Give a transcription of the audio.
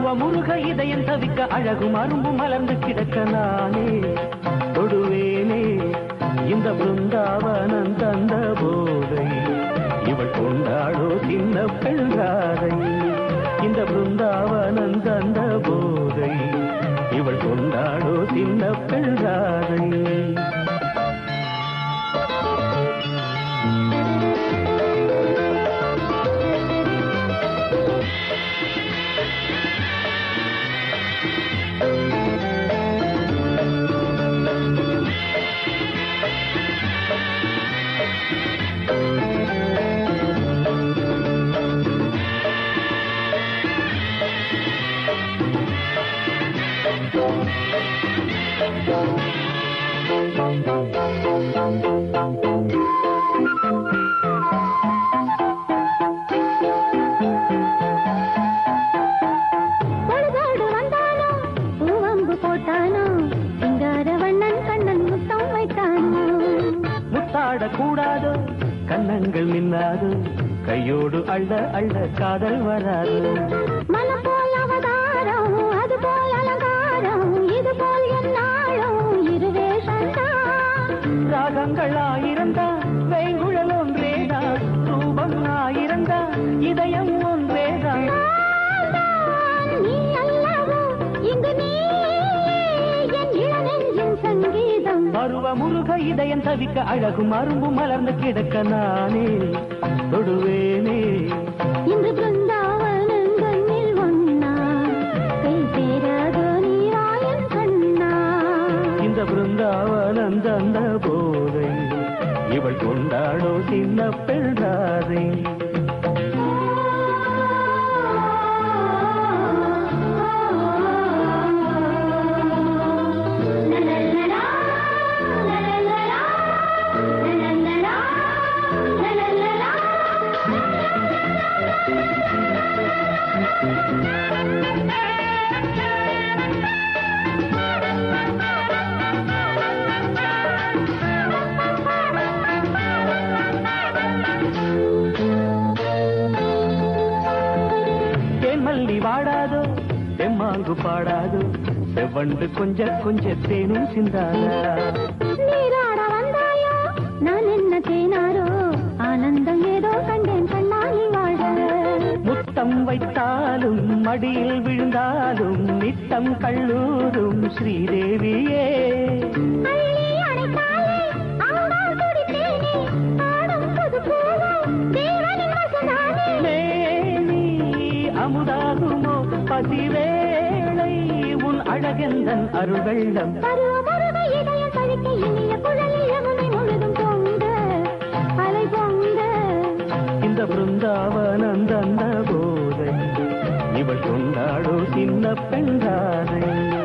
முருக இதயம் தவிக்க அழகும் அரும்பும் மலர்ந்து கிடக்க நானே தொடுவேனே இந்த பிருந்தாவனம் தந்த போதை இவள் கொண்டாடோ சின்ன பெண்காதை இந்த பிருந்தாவனம் தந்த போதை இவள் கொண்டாடோ சின்ன பெண்காதை பொழுதோடு வந்தானோ பூவம்பு போட்டானோ சிங்கார வண்ணன் கண்ணன் முத்தம் வைத்தானோ முத்தாட கூடாதோ கன்னங்கள் மின்னாதோ கையோடு அள்ள அள்ள காதல் வராது மனம் போல் அவதாரம் அது போல் அலங்காரம் இது போல் என்னாலும் இருவேஷந்தான் ராகங்கள் ஆயிரந்தான் வேங்குழல் ஒன்றேதான் ரூபம் ஆயிரந்தான் இதயம் ஒன்றேதான் நீ அல்லவோ இங்கு நீ என் இளநெஞ்சின் சங்கீதம் பருவ முருக இதயம் தவிக்க அழகும் அரும்பும் மலர்ந்து கிடக்க நானே தொடுவேனே இன்று பிருந்தாவனம் கண்ணில் ஒன்னா கை சேராதோ நீ வாயன் கண்ணா இந்த பிருந்தாவனம் தந்த போதை இவள் கொண்டாடோ சின்ன பெண்ணாதை தேன்மல்லி வாடாதோ தெம்மாங்கு பாடாதோ செவ்வண்டு கொஞ்ச கொஞ்ச தேனும் சிந்தாதா நீராட வந்தாயோ நான் என்ன தேனாரோ ஆனந்தம் ஏதோ கண்டேன் கண்ணாலி வாழ முத்தம் வைத்தாலும் மடியில் விழுந்தாலும் நித்தம் கல்லூரும் ஸ்ரீதேவியே அள்ளி அணைத்தாலே ஆடால் துடித்தேனே ஆடும் புது பூவோ தேவனின் வசந்தானே மேனி அமுதாகுமோ பதிவேளை உன் அழகெந்தன் அருள் வெள்ளம் பருவமருவ இதயம் தவிக்க இனிய குழலில் யமுனை முழுதும் பொங்க அலை பொங்க இந்த பிருந்தாவனம் தந்த போதை இவள் கொண்டாடோ சின்ன பெண்காதை